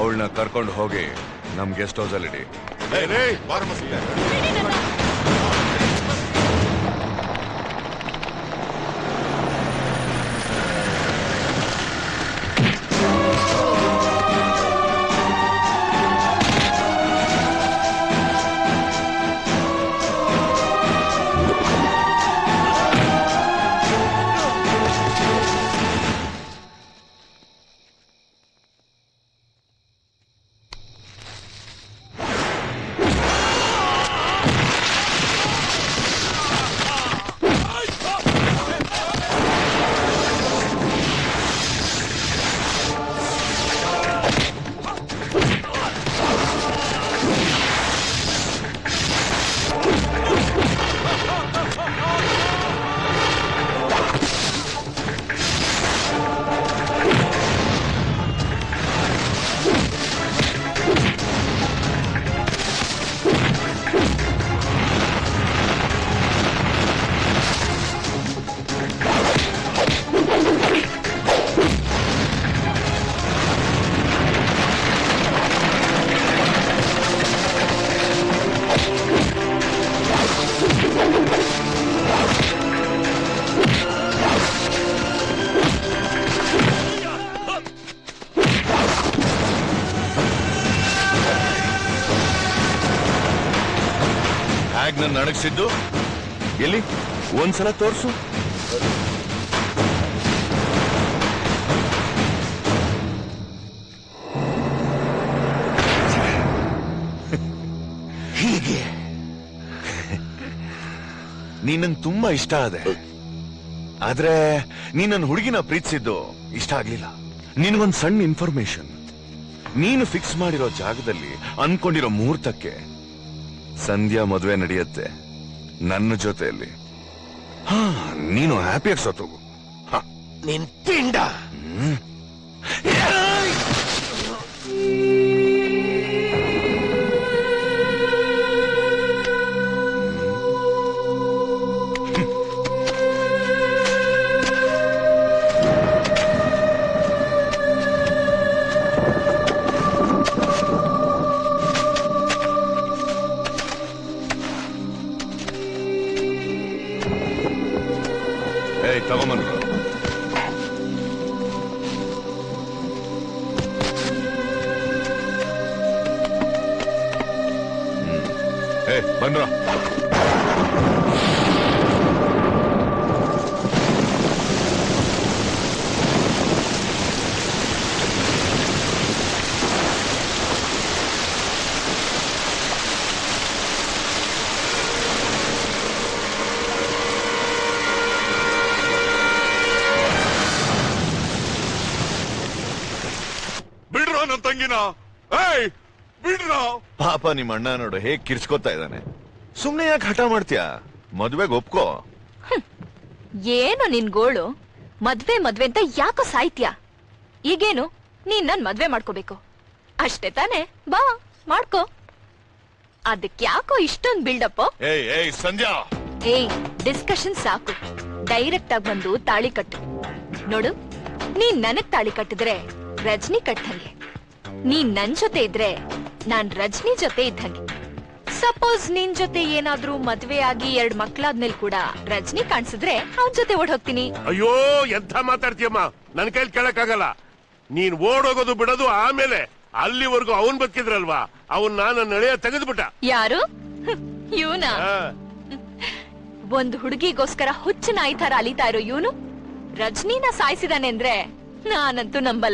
ಇವಳನ್ನ ಕರ್ಕೊಂಡು ಹೋಗಿ ನಮ್ ಗೆಸ್ಟ್ ಹೌಸ್ ಅಲ್ಲಿ ಇಡಿ ಹ್ಯಾಗ್ ನನ್ನ ನಡಗಿಸಿದ್ದು ಎಲ್ಲಿ ಒಂದ್ಸಲ ತೋರ್ಸು ಹೀಗೆ ನೀನ್ ನಂಗೆ ತುಂಬಾ ಇಷ್ಟ ಆದೆ ಆದ್ರೆ ನೀನ್ ನನ್ನ ಹುಡುಗಿನ ಪ್ರೀತಿಸಿದ್ದು ಇಷ್ಟ ಆಗ್ಲಿಲ್ಲ ನಿನ್ಗೊಂದ್ ಸಣ್ಣ ಇನ್ಫಾರ್ಮೇಶನ್ ನೀನು ಫಿಕ್ಸ್ ಮಾಡಿರೋ ಜಾಗದಲ್ಲಿ ಅನ್ಕೊಂಡಿರೋ ಮುಹೂರ್ತಕ್ಕೆ ಸಂಧ್ಯಾ ಮದುವೆ ನಡೆಯುತ್ತೆ ನನ್ನ ಜೊತೆಯಲ್ಲಿ ಹಾ ನೀನು ಹ್ಯಾಪಿಯಾಗಿ ಸತ್ತೋಗು ಹಾ ನಿನ್ ಪಿಂಡ ಏಯ್ ತಗೊಂಬನ್ರು ಏ ಬನ್ರ ಬಿಡ್ರೋ ನನ್ನ ತಂಗಿನ ಏಯ್ ಬಿಡ್ರೋ ಪಾಪ ನಿಮ್ಮ ಅಣ್ಣ ನೋಡು ಹೇಗ್ ಕಿರ್ಚ್ಕೋತಾ ಇದ್ದಾನೆ ಸುಮ್ನೆ ಯಾಕೆ ಹಠ ಮಾಡ್ತೀಯಾ ಮದ್ವೆಗ್ ಒಪ್ಕೋ ಏನು ನಿನ್ ಗೋಳು ಮದ್ವೆ ಮದ್ವೆ ಅಂತ ಯಾಕೋ ಸಾಯ್ತ್ಯಾ ಈಗೇನು ನೀನ್ ನನ್ ಮದ್ವೆ ಮಾಡ್ಕೋಬೇಕು ಅಷ್ಟೇ ತಾನೇ ಬಾ ಮಾಡ್ಕೋ ಅದಕ್ ಯಾಕೋ ಇಷ್ಟೊಂದ್ ಬಿಲ್ಡಪ್ ಏಯ್ ಏಯ್ ಸಂಧ್ಯಾ ಏಯ್ ಡಿಸ್ಕಷನ್ ಸಾಕು ಡೈರೆಕ್ಟ್ ಆಗಿ ಬಂದು ತಾಳಿ ಕಟ್ಟು ನೋಡು ನೀನ್ ನನಗ್ ತಾಳಿ ಕಟ್ಟಿದ್ರೆ ರಜನಿ ಕಟ್ಟಂಗೆ ನೀನ್ ನನ್ ಜೊತೆ ಇದ್ರೆ ನಾನ್ ರಜನಿ ಜೊತೆ ಇದ್ದಂಗೆ ಸಪೋಸ್ ನಿನ್ ಜೊತೆ ಏನಾದ್ರೂ ಮದ್ವೆ ಆಗಿ ಎರಡ್ ಮಕ್ಳಾದ್ಮೇಲೆ ಕೂಡ ರಜನಿ ಕಾಣಿಸಿದ್ರೆ ಅವನ್ ಜೊತೆ ಓಡ್ ಹೋಗ್ತೀನಿ ಅಯ್ಯೋ ಎಂಥ ಮಾತಾಡ್ತೀಯಮ್ಮ ನನ್ ಕೈಲಿ ಕೇಳಕ್ಕಾಗಲ್ಲ ನೀನ್ ಓಡೋಗೋದು ಬಿಡೋದು ಆಮೇಲೆ ಅಲ್ಲಿವರೆಗೂ ಅವನ್ ಬದುಕಿದ್ರಲ್ವಾ ಅವನ್ ನಾನು ನಡೆಯ ತೆಗೆದ್ಬಿಟ್ಟ ಯಾರು ಇವನ ಆ, ಒಂದ್ ಹುಡುಗಿಗೋಸ್ಕರ ಹುಚ್ಚ ನಾಯಿ ತರ ಅಲಿತಾ ಇರೋ ಇವನು ರಜನಿನ ಸಾಯಿಸಿದಾನೆ ಅಂದ್ರೆ ನಾನಂತೂ ನಂಬಲ್ಲ